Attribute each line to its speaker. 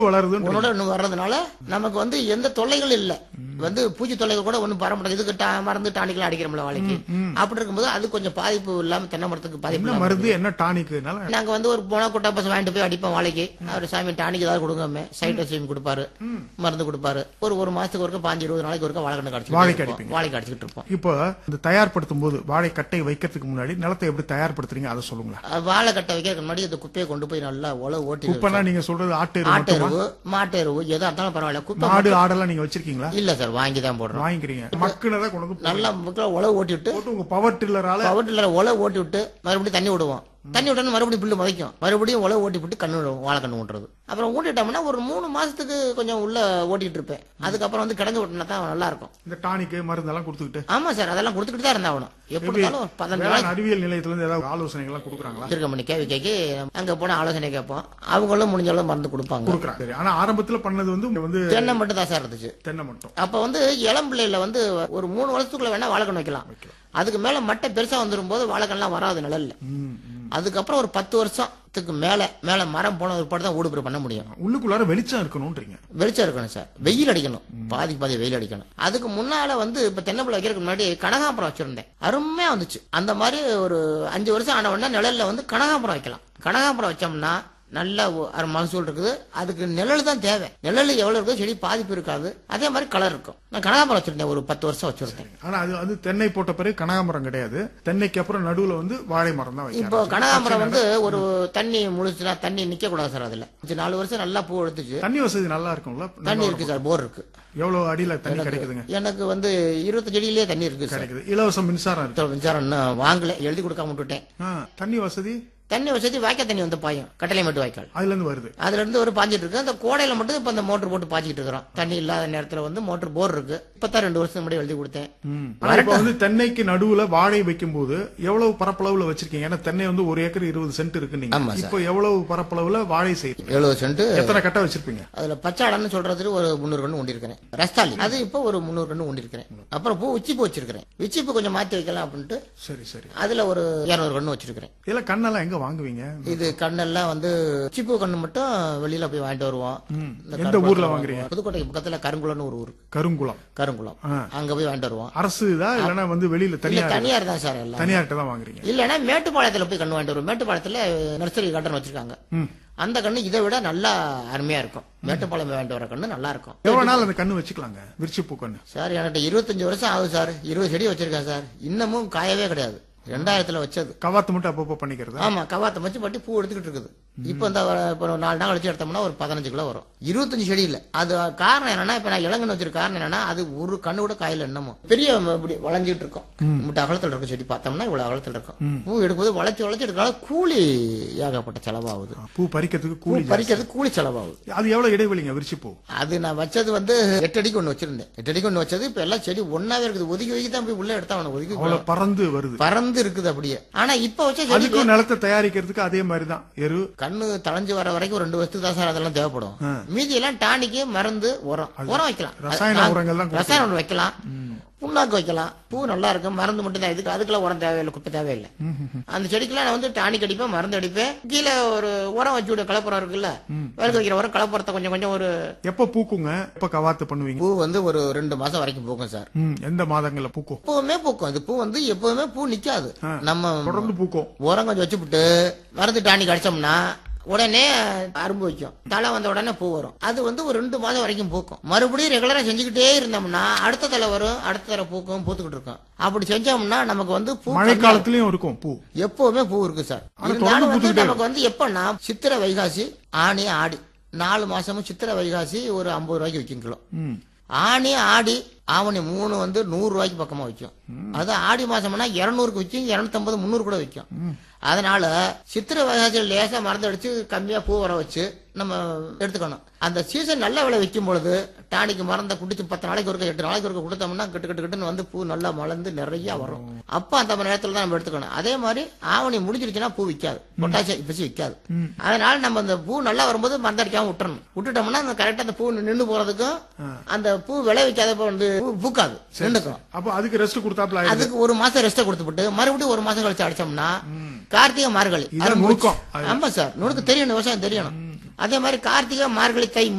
Speaker 1: வளருதுன்னு
Speaker 2: உன்னோட இன்னும் வர்றதுனால நமக்கு வந்து எந்த தொல்லைகள் இல்ல வந்து பூச்சி தொல்லைகள் கூட ஒண்ணும் வர மாட்டேங்குது இதுக்கு டா- மருந்து டானிக்கெல்லாம் அடிக்கிறோம்ல வாழைக்கு அப்படி இருக்கும்போது அது கொஞ்சம் பாதிப்பு இல்லாம தென்னை மரத்துக்கு பாதிப்பு
Speaker 1: என்ன
Speaker 2: இல்லாம
Speaker 1: மருந்து என்ன டானிக்குனால
Speaker 2: நாங்க வந்து ஒரு போனா குட்டா பசங்க வாங்கிட்டு போய் அடிப்போம் வாழைக்கு அவர் சாமி டானிக் ஏதாவது கொடுங்க சைட்டோசியம் கொடுப்பாரு மருந்து கொடுப்பாரு ஒரு ஒரு மாசத்துக்கு ஒருக்க பாஞ்சு இருபது நாளைக்கு ஒருக்க வாழைக்கண்ணு
Speaker 1: வாழைக்கு
Speaker 2: கடிச்சு
Speaker 1: அடிப்பீங்க.
Speaker 2: வாழைக்கு அடிச்சுட்டு இருப்போம்
Speaker 1: இப்போ இந்த தயார்படுத்தும் போது வாழை கட்டை வைக்கிறதுக்கு முன்னாடி நிலத்தை எப்படி தயார்படுத்துறீங்க அதை சொல்லுங்களேன்
Speaker 2: அது வாழை கட்டை வைக்கிறதுக்கு முன்னாடி இந்த குப்பையை கொண்டு போய் நல்லா உழவு ஓட்டி
Speaker 1: குப்பைனா நீங்க சொல்றது ஆட்டு எரு
Speaker 2: ஆட்டு
Speaker 1: மட்டுமா?
Speaker 2: எருவு மாட்டு எருவு எதா இருந்தாலும் பரவாயில்ல குப்பை
Speaker 1: மாடு ஆடெல்லாம் நீங்க வச்சிருக்கீங்களா
Speaker 2: இல்ல சார் வாங்கி தான் போடுறோம்
Speaker 1: வாங்கிக்கிறீங்க மக்குனதை கொண்டு வந்து
Speaker 2: நல்லா மக்கள் உழவு ஓட்டி விட்டு
Speaker 1: போட்டு உங்க பவர் டில்லரால
Speaker 2: பவட்டில் உழவு ஓட்டி விட்டு மறுபடியும் தண்ணி விடுவோம் தண்ணி விட்டோன்னு மறுபடியும் புல்லு முளைக்கும் மறுபடியும் உழவு ஓட்டி விட்டு கண்ணு விடுவோம் வாழைக்கண்ணு ஊட்டுறது அப்புறம் ஊட்டிட்டோம்னா ஒரு மூணு மாசத்துக்கு கொஞ்சம் உள்ள ஓட்டிட்டு இருப்பேன் அதுக்கப்புறம் வந்து கிடங்கு விட்டுனா தான் நல்லா இருக்கும்
Speaker 1: இந்த டானிக்கு மருந்தெல்லாம் கொடுத்துக்கிட்டு
Speaker 2: ஆமா சார் அதெல்லாம் கொடுத்துக்கிட்டு தான் இருந்தாகணும் எப்படி இருந்தாலும் ஒரு பதினஞ்சு
Speaker 1: வேளாண்
Speaker 2: நாளைக்கு
Speaker 1: அறிவியல் நிலையத்துல இருந்து ஏதாவது ஆலோசனைகள் எல்லாம் கொடுக்குறாங்களா
Speaker 2: இருக்க மணி கேவி கேட்கி அங்க போனா ஆலோசனை கேட்போம் அவங்களும் முடிஞ்ச அளவு மருந்து கொடுப்பாங்க
Speaker 1: கொடுக்குறாங்க சரி ஆனா ஆரம்பத்துல பண்ணது வந்து இங்க வந்து
Speaker 2: தென்னை மட்டும் தான் சார் இருந்துச்சு
Speaker 1: தென்னை மட்டும்
Speaker 2: அப்ப வந்து இளம் பிள்ளையில வந்து ஒரு மூணு வருஷத்துக்குள்ள வேணா வாழைக்கண் வைக்கலாம் அதுக்கு மேல மட்டை பெருசா வந்துரும் போது வாழைக்கண்லாம் வராது நிழல்ல
Speaker 1: ம், ம்.
Speaker 2: அதுக்கப்புறம் ஒரு பத்து வருஷத்துக்கு மேல மேல மரம் போன ஒரு தான் ஊடுபுற பண்ண முடியும்
Speaker 1: உள்ளுக்குள்ளார வெளிச்சம் இருக்கணும்ன்றீங்க
Speaker 2: வெளிச்சம் இருக்கணும் சார் வெயில் அடிக்கணும் பாதி பாதி வெயில் அடிக்கணும் அதுக்கு முன்னால வந்து இப்ப தென்னம்பிள்ளை வைக்கிறதுக்கு முன்னாடி கனகாம்பரம் வச்சிருந்தேன் அருமையா வந்துச்சு அந்த மாதிரி ஒரு அஞ்சு வருஷம் ஆன உடனே நிழல்ல வந்து கனகாம்பரம் வைக்கலாம் கனகாம்பரம் வச்சோம்னா நல்ல ஒ- ஒரு மகசூல் இருக்குது அதுக்கு நிழல் தான் தேவை நிழல் எவ்வளவு இருக்கோ செடி பாதிப்பு இருக்காது அதே மாதிரி கலர் இருக்கும் நான் கனகாம்பரம் வச்சிருந்தேன் ஒரு பத்து வருஷம் வச்சிருந்தேன்
Speaker 1: ஆனா அது அது தென்னை போட்ட பிறகு கனகாமரம் கிடையாது தென்னைக்கு அப்புறம் நடுவுல வந்து வாழை மரம் தான்
Speaker 2: இப்போ
Speaker 1: வைக்கிறாங்க
Speaker 2: கனகாம்பரம் வந்து ஒரு தண்ணி முழிச்சுனா தண்ணி நிக்க கூடாது சார் அதுல அஞ்சு நாலு வருஷம் நல்லா பூ எடுத்துச்சு
Speaker 1: தண்ணி வசதி நல்லா இருக்கும்ல
Speaker 2: தண்ணி இருக்கு சார் போர் இருக்கு
Speaker 1: எவ்வளவு அடியில தண்ணி கிடைக்குதுங்க
Speaker 2: எனக்கு வந்து இருபத்தஞ்சு அடியிலேயே தண்ணி இருக்கு சார்
Speaker 1: கிடைக்குது இலவச மின்சாரம் இருக்கு
Speaker 2: மின்சாரம் இன்னும் வாங்கல எழுதி கொடுக்காம விட்டுட்டேன்
Speaker 1: ஆ, தண்ணி வசதி
Speaker 2: தண்ணி வசதி வாய்க்கால் தண்ணி வந்து பாயும் கட்டளை மட்டும் வாய்க்கால்
Speaker 1: அதுல இருந்து வருது
Speaker 2: அதுல இருந்து ஒரு பாஞ்சிட்டு இருக்கு அந்த கோடையில மட்டும் இப்ப அந்த மோட்டர் போட்டு பாய்ச்சிட்டு இருக்கிறோம் தண்ணி இல்லாத நேரத்துல வந்து மோட்டர் போர் இருக்கு இப்பதான் ரெண்டு வருஷம் முன்னாடி எழுதி கொடுத்தேன்
Speaker 1: ம். ஆனா இப்ப வந்து தென்னைக்கு நடுவுல வாழை வைக்கும் போது எவ்வளவு பரப்பளவுல வச்சிருக்கீங்க ஏன்னா தென்னை வந்து ஒரு ஏக்கர் இருபது சென்ட் இருக்கு நீங்க
Speaker 2: ஆமா சார்.
Speaker 1: இப்போ எவ்வளவு பரப்பளவுல வாழை செய்யுங்க
Speaker 2: எழுபது சென்ட்
Speaker 1: எத்தனை கட்டை வச்சிருப்பீங்க
Speaker 2: அதுல பச்சாடன்னு சொல்றதுக்கு ஒரு முந்நூறு கண்ணு ஊண்டி இருக்கிறேன் ரஸ்தாலி அது இப்போ ஒரு முந்நூறு கண்ணு ஊண்டி இருக்கிறேன் அப்புறம் பூ உச்சி பூ வச்சிருக்கிறேன் உச்சி பூ கொஞ்சம் மாத்தி வைக்கலாம் அப்படின்ட்டு
Speaker 1: சரி சரி
Speaker 2: அதுல ஒரு இருநூறு கண்ணு வச்சிருக்கிறேன்
Speaker 1: இதெல்லாம் கண்ணெல்லாம் எங்க வாங்குவீங்க
Speaker 2: இது கண்ணெல்லாம் வந்து உச்சிப்பூ கண்ணு மட்டும் வெளியில போய் வாங்கிட்டு வருவோம்
Speaker 1: ம்.
Speaker 2: இந்த
Speaker 1: எந்த
Speaker 2: கருங்குளத்துல
Speaker 1: ஊர்ல வாங்குறீங்க?
Speaker 2: புதுக்கோட்டைக்கு பக்கத்துல கருங்குளம்னு ஒரு ஊர்
Speaker 1: கருங்குளம்
Speaker 2: கருங்குளம்
Speaker 1: ஆ.
Speaker 2: அங்க போய் வாங்கிட்டு வருவோம்
Speaker 1: அரசு இதா இல்லைன்னா வந்து வெளியில
Speaker 2: இல்ல
Speaker 1: தனியார்
Speaker 2: தனியார் தான் சார் எல்லாம்
Speaker 1: தனியார்கிட்ட தான் வாங்குறீங்க
Speaker 2: இல்லன்னா மேட்டுப்பாளையத்துல போய் கண்ணு வாங்கிட்டு வருவோம் மேட்டுப்பாளையத்துல நர்சரி கார்டன் வச்சிருக்காங்க
Speaker 1: ம்.
Speaker 2: அந்த கண்ணு இதை விட நல்லா அருமையா இருக்கும் மேட்டுப்பாளையம் வாங்கிட்டு வர கண்ணு நல்லா இருக்கும்
Speaker 1: எவ்வளவு நாள் அந்த கண்ணு வச்சுக்கலாங்க விரிச்சிப்பூ கண்ணு
Speaker 2: சார் என்கிட்ட இருபத்தஞ்சு வருஷம் ஆகுது சார் இருபது செடி வச்சிருக்கேன் சார் இன்னமும் காயவே கிடையாது ரெண்டாயிரத்துல வச்சது
Speaker 1: கவாத்து மட்டும் அப்பப்போ பண்ணிக்கிறது
Speaker 2: ஆமா கவாத்தை வச்சு பட்டி பூ எடுத்துக்கிட்டு இருக்குது இப்போ இந்த வ- இப்போ ஒரு நாலு நாள் கழிச்சு எடுத்தோம்னா ஒரு பதினஞ்சு கிலோ வரும் இருபத்தஞ்சு செடி இல்ல அது காரணம் என்னன்னா இப்ப நான் இளங்கன்னு வச்சிருக்க காரணம் என்னன்னா அது ஒரு கண்ணு கூட காயில என்னமோ பெரிய ம- இப்படி வளைஞ்சிட்டு இருக்கும் முட்டை அகலத்தில் இருக்கும் செடி பார்த்தோம்னா இவ்வளவு அகலத்தில் இருக்கும் பூ எடுக்கும்போது வளைச்சு வளைச்சு எடுக்கனால கூலி ஏகப்பட்ட செலவாகுது
Speaker 1: பூ பறிக்கிறதுக்கு
Speaker 2: பூ
Speaker 1: கூலி
Speaker 2: பறிக்கிறது கூலி செலவாகுது
Speaker 1: அது எவ்வளவு இடைவெளிங்க விரிச்சிப்பூ
Speaker 2: அது நான் வச்சது வந்து எட்டு அடிக்கு ஒண்ணு வச்சிருந்தேன் எட்டு அடிக்கு ஒண்ணு வச்சது இப்ப எல்லாம் செடி ஒன்னாவே இருக்குது ஒதுக்கி ஒதுக்கி தான் போய் உள்ள எடுத்தா அவனை ஒதுக்கி
Speaker 1: அவ்வளவு பறந்து வருது
Speaker 2: பறந்து இருக்குது அப்படியே ஆனா இப்ப வச்ச செடி
Speaker 1: அதுக்கும் நிலத்தை தயாரிக்கிறதுக்கு அதே மாதிரிதான் எரு
Speaker 2: கண்ணு தளைஞ்சு வர வரைக்கும் ஒரு ரெண்டு வருஷத்துக்கு தான் சார் அதெல்லாம் தேவைப்படும் மீதி எல்லாம் டானிக்கு மருந்து உரம் உரம் வைக்கலாம்
Speaker 1: ரசாயன
Speaker 2: அது-
Speaker 1: உரங்கள் தான்
Speaker 2: ரசாயன உரம் வைக்கலாம் புண்ணாக்கு வைக்கலாம் பூ நல்லா இருக்கும் மருந்து மட்டும் தான் இதுக்கு அதுக்கெல்லாம் உரம் தேவையில்லை குப்பை தேவையில்லை அந்த செடிக்கெல்லாம் நான் வந்து டானிக் அடிப்பேன் மருந்து அடிப்பேன் கீழே ஒரு உரம் வச்சு விட கலப்புறம் இருக்குல்ல வேலைக்கு வைக்கிற உரம் கலப்புறத்தை கொஞ்சம் கொஞ்சம் ஒரு
Speaker 1: எப்ப பூக்குங்க எப்ப கவாத்து பண்ணுவீங்க
Speaker 2: பூ வந்து ஒரு ரெண்டு மாசம் வரைக்கும் பூக்கும் சார்
Speaker 1: ம், எந்த மாதங்கள்ல பூக்கும்
Speaker 2: எப்பவுமே பூக்கும் அது பூ வந்து எப்பவுமே பூ நிக்காது நம்ம
Speaker 1: தொடர்ந்து பூக்கும்
Speaker 2: உரம் கொஞ்சம் வச்சுப்புட்டு மருந்து டானிக் அடிச்சோம்னா உடனே அரும்பு வைக்கும் தலை வந்த உடனே பூ வரும் அது வந்து ஒரு ரெண்டு மாதம் வரைக்கும் பூக்கும் மறுபடியும் ரெகுலரா செஞ்சுக்கிட்டே இருந்தோம்னா அடுத்த தலை வரும் அடுத்த தலை பூக்கும் பூத்துக்கிட்டு இருக்கும் அப்படி செஞ்சோம்னா நமக்கு வந்து பூ
Speaker 1: மழை காலத்திலயும் இருக்கும் பூ
Speaker 2: எப்பவுமே பூ இருக்கு சார்
Speaker 1: ஆனா
Speaker 2: இருந்தாலும்
Speaker 1: தொடர்ந்து
Speaker 2: வந்து
Speaker 1: பூத்துக்கிட்டே
Speaker 2: நமக்கு வந்து எப்பன்னா சித்திரை வைகாசி ஆணி ஆடி நாலு மாசமும் சித்திரை வைகாசி ஒரு ஐம்பது ரூபாய்க்கு விற்கும் கிலோ
Speaker 1: ம்.
Speaker 2: ஆணி ஆடி ஆவணி மூணு வந்து நூறு ரூபாய்க்கு பக்கமா விற்கும் அது ஆடி மாசம்னா இருநூறுக்கு விற்கும் இருநூத்தம்பது முந்நூறு கூட விற்கும் அதனால சித்திரை வைகாசியில் லேசா மருந்து அடிச்சு கம்மியா பூ வர வச்சு நம்ம எடுத்துக்கணும் அந்த சீசன் நல்ல விலை விற்கும் பொழுது டானிக்கு மருந்தை குடிச்சு பத்து நாளைக்கு ஒருக்க எட்டு நாளைக்கு ஒருக்க கொடுத்தோம்னா கிட்டு கிட்டு கிட்டுன்னு வந்து பூ நல்லா மலர்ந்து நிறைய வரும் அப்ப அந்த நேரத்துல தான் நம்ம எடுத்துக்கணும் அதே மாதிரி ஆவணி முடிஞ்சிருச்சுன்னா பூ விற்காது பொட்டாசியம் இப்பசி விற்காது அதனால நம்ம அந்த பூ நல்லா வரும்போது மருந்து அடிக்காம விட்டுறணும் விட்டுட்டோம்னா அந்த கரெக்டா அந்த பூ நின்று போறதுக்கும் அந்த பூ விளைவிக்காதப்ப வந்து பூ பூக்காது நின்றுக்கும்
Speaker 1: அப்ப அதுக்கு ரெஸ்ட் கொடுத்தாப்ல ஆயிடுது.
Speaker 2: அதுக்கு ஒரு மாசம் ரெஸ்ட் கொடுத்துட்டு மறுபடியும் ஒரு மாசம் கழிச்சு அடிச்சோம்னா கார்த்திகை மார்கழி
Speaker 1: இதான்
Speaker 2: அரும்பு
Speaker 1: நுணுக்கம்.
Speaker 2: வச்சு- ஆமா சார் நுணுக்கு தெரியணும் விவசாயம் தெரியணும் அதே மாதிரி கார்த்திகை மார்கழி தை